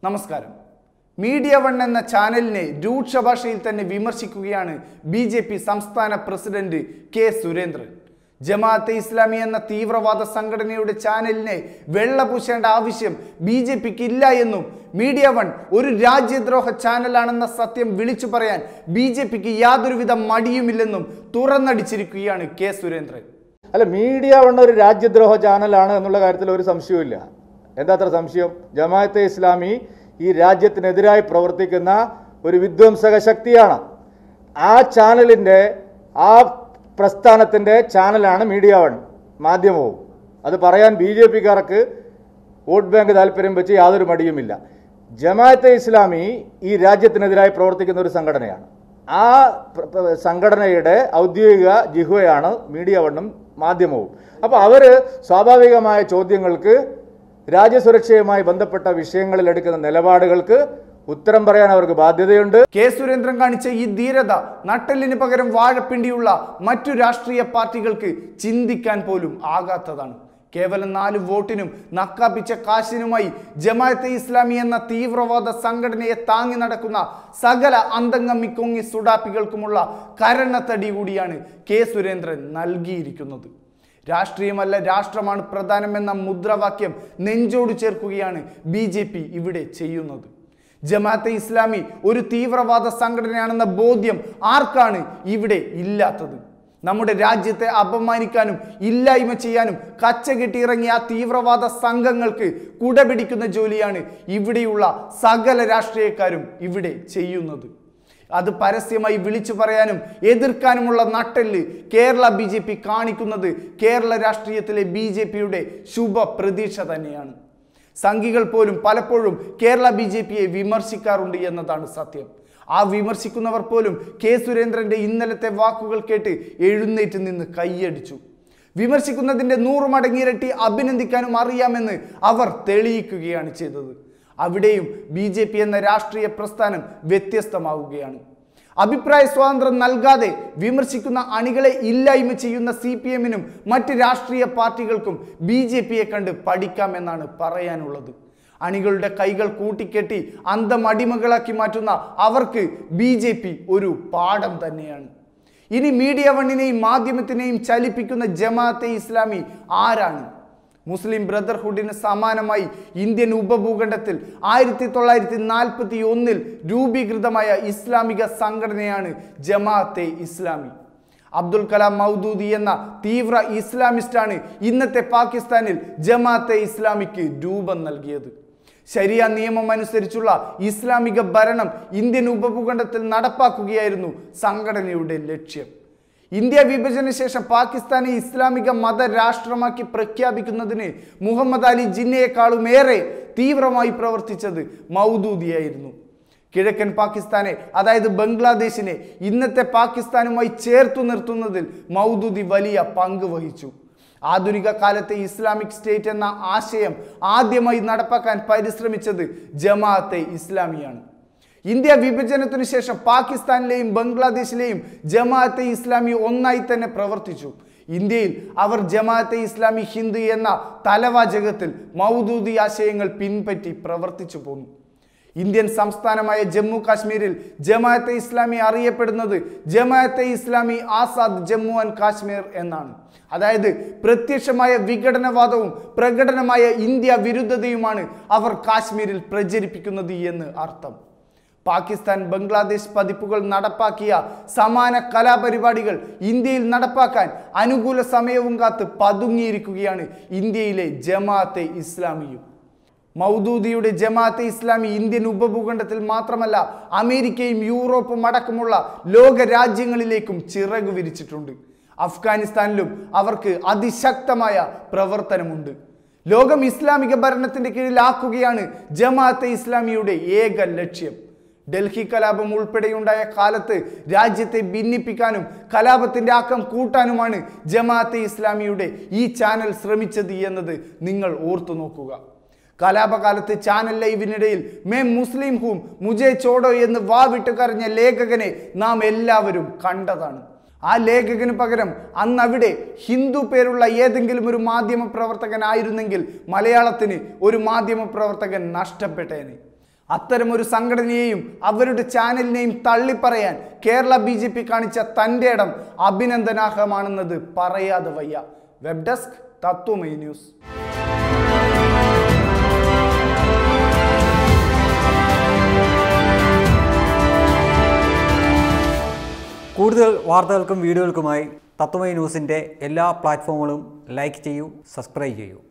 നമസ്കാരം media one എന്ന ചാനലിനെ രൂക്ഷ ഭാഷയിൽ തന്നെ വിമർശിക്കുകയാണ് ബി ജെ പി സംസ്ഥാന പ്രസിഡന്റ് കെ സുരേന്ദ്രൻ ജമാഅത്തെ ഇസ്ലാമി എന്ന തീവ്രവാദ സംഘടനയുടെ ചാനലിനെ വെള്ളപൂശേണ്ട ആവശ്യം ബി ജെ പിക്ക് ഇല്ല എന്നും മീഡിയ വൺ ഒരു രാജ്യദ്രോഹ ചാനലാണെന്ന സത്യം വിളിച്ചു പറയാൻ ബി ജെ പിക്ക് യാതൊരുവിധ മടിയുമില്ലെന്നും തുറന്നടിച്ചിരിക്കുകയാണ് കെ സുരേന്ദ്രൻ അല്ല മീഡിയ വണ്ണ ഒരു രാജ്യദ്രോഹ ചാനലാണ് എന്നുള്ള കാര്യത്തിൽ ഒരു സംശയവുമില്ല എന്താ അത്ര സംശയം ജമാഅത്തെ ഇസ്ലാമി ഈ രാജ്യത്തിനെതിരായി പ്രവർത്തിക്കുന്ന ഒരു വിധ്വംസക ശക്തിയാണ് ആ ചാനലിൻ്റെ ആ പ്രസ്ഥാനത്തിൻ്റെ ചാനലാണ് മീഡിയ വൺ മാധ്യമവും അത് പറയാൻ ബി ജെ പിക്കാർക്ക് വോട്ട് ബാങ്ക് താല്പര്യം വെച്ച് യാതൊരു മടിയുമില്ല ജമാഅത്തെ ഇസ്ലാമി ഈ രാജ്യത്തിനെതിരായി പ്രവർത്തിക്കുന്ന ഒരു സംഘടനയാണ് ആ പ്ര- പ്ര- സംഘടനയുടെ ഔദ്യോഗിക ജിഹുവയാണ് മീഡിയ വണ്ണും മാധ്യമവും അപ്പോൾ അവർ സ്വാഭാവികമായ ചോദ്യങ്ങൾക്ക് രാജ്യസുരക്ഷയുമായി ബന്ധപ്പെട്ട വിഷയങ്ങളിൽ എടുക്കുന്ന നിലപാടുകൾക്ക് ഉത്തരം പറയാൻ അവർക്ക് ബാധ്യതയുണ്ട് കെ സുരേന്ദ്രൻ കാണിച്ച ഈ ധീരത നട്ടെല്ലിന് പകരം വാഴപ്പിണ്ടിയുള്ള മറ്റു രാഷ്ട്രീയ പാർട്ടികൾക്ക് ചിന്തിക്കാൻ പോലും ആകാത്തതാണ് കേവലം നാല് വോട്ടിനും നക്കാപ്പിച്ച കാശിനുമായി ജമാഅത്തെ ഇസ്ലാമി എന്ന തീവ്രവാദ സംഘടനയെ താങ്ങി നടക്കുന്ന സകല അന്തംഗമ്മിക്കൊങ്ങി സുഡാപ്പികൾക്കുമുള്ള കരണത്തടി കൂടിയാണ് കെ സുരേന്ദ്രൻ നൽകിയിരിക്കുന്നത് രാഷ്ട്രീയമല്ല രാഷ്ട്രമാണ് പ്രധാനമെന്ന മുദ്രാവാക്യം നെഞ്ചോട് ചേർക്കുകയാണ് ബി ഇവിടെ ചെയ്യുന്നത് ജമാഅത്തെ ഇസ്ലാമി ഒരു തീവ്രവാദ സംഘടനയാണെന്ന ബോധ്യം ആർക്കാണ് ഇവിടെ ഇല്ലാത്തത് നമ്മുടെ രാജ്യത്തെ അപമാനിക്കാനും ഇല്ലായ്മ ചെയ്യാനും കച്ചകെട്ടിയിറങ്ങിയ ആ തീവ്രവാദ സംഘങ്ങൾക്ക് കുടപിടിക്കുന്ന ജോലിയാണ് ഇവിടെയുള്ള സകല രാഷ്ട്രീയക്കാരും ഇവിടെ ചെയ്യുന്നത് അത് പരസ്യമായി വിളിച്ചു പറയാനും എതിർക്കാനുമുള്ള നട്ടെല്ല് കേരള ബി ജെ പി കാണിക്കുന്നത് കേരള രാഷ്ട്രീയത്തിലെ ബി ജെ പിയുടെ ശുഭ പ്രതീക്ഷ തന്നെയാണ് സംഘികൾ പോലും പലപ്പോഴും കേരള ബി ജെ പിയെ വിമർശിക്കാറുണ്ട് എന്നതാണ് സത്യം ആ വിമർശിക്കുന്നവർ പോലും കെ സുരേന്ദ്രന്റെ ഇന്നലത്തെ വാക്കുകൾ കേട്ട് എഴുന്നേറ്റ് നിന്ന് കൈയടിച്ചു വിമർശിക്കുന്നതിന്റെ നൂറ് മടങ്ങിയിരട്ടി അഭിനന്ദിക്കാനും അറിയാമെന്ന് അവർ തെളിയിക്കുകയാണ് ചെയ്തത് അവിടെയും ബി ജെ പി എന്ന രാഷ്ട്രീയ പ്രസ്ഥാനം വ്യത്യസ്തമാവുകയാണ് അഭിപ്രായ സ്വാതന്ത്ര്യം നൽകാതെ വിമർശിക്കുന്ന അണികളെ ഇല്ലായ്മ ചെയ്യുന്ന സി പി എമ്മിനും മറ്റ് രാഷ്ട്രീയ പാർട്ടികൾക്കും ബി ജെ പിയെ കണ്ട് പഠിക്കാമെന്നാണ് പറയാനുള്ളത് അണികളുടെ കൈകൾ കൂട്ടിക്കെട്ടി അന്തമടിമകളാക്കി മാറ്റുന്ന അവർക്ക് ബി ജെ പി ഒരു പാഠം തന്നെയാണ് ഇനി മീഡിയ വണ്ണിനെയും മാധ്യമത്തിനെയും ചലിപ്പിക്കുന്ന ജമാഅത്തെ ഇസ്ലാമി ആരാണ് മുസ്ലിം ബ്രദർഹുഡിന് സമാനമായി ഇന്ത്യൻ ഉപഭൂഖണ്ഡത്തിൽ ആയിരത്തി തൊള്ളായിരത്തി നാൽപ്പത്തി ഒന്നിൽ രൂപീകൃതമായ ഇസ്ലാമിക സംഘടനയാണ് ജമാഅത്തെ ഇസ്ലാമി അബ്ദുൽ കലാം മൗദൂദി എന്ന തീവ്ര ഇസ്ലാമിസ്റ്റാണ് ഇന്നത്തെ പാകിസ്ഥാനിൽ ജമാഅത്തെ ഇസ്ലാമിക്ക് രൂപം നൽകിയത് ശരിയ നിയമം അനുസരിച്ചുള്ള ഇസ്ലാമിക ഭരണം ഇന്ത്യൻ ഉപഭൂഖണ്ഡത്തിൽ നടപ്പാക്കുകയായിരുന്നു സംഘടനയുടെ ലക്ഷ്യം ഇന്ത്യ വിഭജന ശേഷം പാകിസ്ഥാനെ ഇസ്ലാമിക മതരാഷ്ട്രമാക്കി പ്രഖ്യാപിക്കുന്നതിന് മുഹമ്മദ് അലി ജിന്നയെക്കാളും ഏറെ തീവ്രമായി പ്രവർത്തിച്ചത് മൗദൂദിയായിരുന്നു കിഴക്കൻ പാകിസ്ഥാനെ അതായത് ബംഗ്ലാദേശിനെ ഇന്നത്തെ പാകിസ്ഥാനുമായി ചേർത്തു നിർത്തുന്നതിൽ മൗദൂദി വലിയ പങ്ക് വഹിച്ചു ആധുനിക കാലത്തെ ഇസ്ലാമിക് സ്റ്റേറ്റ് എന്ന ആശയം ആദ്യമായി നടപ്പാക്കാൻ പരിശ്രമിച്ചത് ജമാഅത്തെ ഇസ്ലാമിയാണ് ഇന്ത്യ വിഭജനത്തിനു ശേഷം പാകിസ്ഥാനിലെയും ബംഗ്ലാദേശിലെയും ജമാഅത്തെ ഇസ്ലാമി ഒന്നായി തന്നെ പ്രവർത്തിച്ചു ഇന്ത്യയിൽ അവർ ജമാഅത്തെ ഇസ്ലാമി ഹിന്ദു എന്ന തലവാചകത്തിൽ മൗദൂദി ആശയങ്ങൾ പിൻപറ്റി പ്രവർത്തിച്ചു പോന്നു ഇന്ത്യൻ സംസ്ഥാനമായ ജമ്മു കാശ്മീരിൽ ജമാഅത്തെ ഇസ്ലാമി അറിയപ്പെടുന്നത് ജമാഅത്തെ ഇസ്ലാമി ആസാദ് ജമ്മു ആൻഡ് കാശ്മീർ എന്നാണ് അതായത് പ്രത്യക്ഷമായ വിഘടനവാദവും പ്രകടനമായ ഇന്ത്യ വിരുദ്ധതയുമാണ് അവർ കാശ്മീരിൽ പ്രചരിപ്പിക്കുന്നത് എന്ന് അർത്ഥം പാകിസ്ഥാൻ ബംഗ്ലാദേശ് പതിപ്പുകൾ നടപ്പാക്കിയ സമാന കലാപരിപാടികൾ ഇന്ത്യയിൽ നടപ്പാക്കാൻ അനുകൂല സമയവും കാത്ത് പതുങ്ങിയിരിക്കുകയാണ് ഇന്ത്യയിലെ ജമാഅത്തെ ഇസ്ലാമിയും മൗദൂദിയുടെ ജമാഅത്തെ ഇസ്ലാമി ഇന്ത്യൻ ഉപഭൂഖണ്ഡത്തിൽ മാത്രമല്ല അമേരിക്കയും യൂറോപ്പും അടക്കമുള്ള ലോക രാജ്യങ്ങളിലേക്കും ചിറകു വിരിച്ചിട്ടുണ്ട് അഫ്ഗാനിസ്ഥാനിലും അവർക്ക് അതിശക്തമായ പ്രവർത്തനമുണ്ട് ലോകം ഇസ്ലാമിക ഭരണത്തിന്റെ കീഴിലാക്കുകയാണ് ജമാഅത്തെ ഇസ്ലാമിയുടെ ഏക ലക്ഷ്യം ഡൽഹി കലാപം ഉൾപ്പെടെയുണ്ടായ കാലത്ത് രാജ്യത്തെ ഭിന്നിപ്പിക്കാനും കലാപത്തിന്റെ ആക്കം കൂട്ടാനുമാണ് ജമാഅത്തെ ഇസ്ലാമിയുടെ ഈ ചാനൽ ശ്രമിച്ചത് എന്നത് നിങ്ങൾ ഓർത്തു നോക്കുക കലാപകാലത്ത് ചാനൽ ലൈവിനിടയിൽ മേ മുസ്ലിം ഹൂം മുജേ ചോടോ എന്ന് വാവിട്ട് കരഞ്ഞ ലേഖകനെ നാം എല്ലാവരും കണ്ടതാണ് ആ ലേഖകന് പകരം അന്ന് അവിടെ ഹിന്ദു പേരുള്ള ഏതെങ്കിലും ഒരു മാധ്യമ പ്രവർത്തകനായിരുന്നെങ്കിൽ മലയാളത്തിന് ഒരു മാധ്യമ പ്രവർത്തകൻ നഷ്ടപ്പെട്ടേനെ അത്തരമൊരു സംഘടനയെയും അവരുടെ ചാനലിനെയും തള്ളിപ്പറയാൻ കേരള ബി ജെ പി കാണിച്ച തൻ്റെ ഇടം അഭിനന്ദനാർഹമാണെന്നത് പറയാതെ വയ്യ വെബ് ഡെസ്ക് തത്വമൈ ന്യൂസ് കൂടുതൽ വാർത്തകൾക്കും വീഡിയോകൾക്കുമായി തത്വമൈ ന്യൂസിൻ്റെ എല്ലാ പ്ലാറ്റ്ഫോമുകളും ലൈക്ക് ചെയ്യൂ സബ്സ്ക്രൈബ് ചെയ്യൂ